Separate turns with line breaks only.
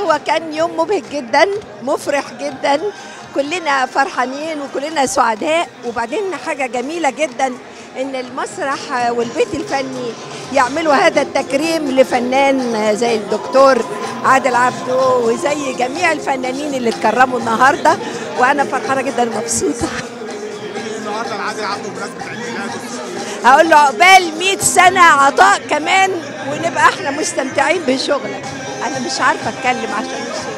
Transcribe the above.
هو كان يوم مبهج جدا مفرح جدا كلنا فرحانين وكلنا سعداء وبعدين حاجه جميله جدا ان المسرح والبيت الفني يعملوا هذا التكريم لفنان زي الدكتور عادل عبده وزي جميع الفنانين اللي اتكرموا النهارده وانا فرحانه جدا مبسوطه
النهارده العادل عبده بمناسبه عيد ميلاده
هقول له عقبال 100 سنه عطاء كمان ونبقى احنا مستمتعين بشغلك انا مش عارفه اتكلم عشان مش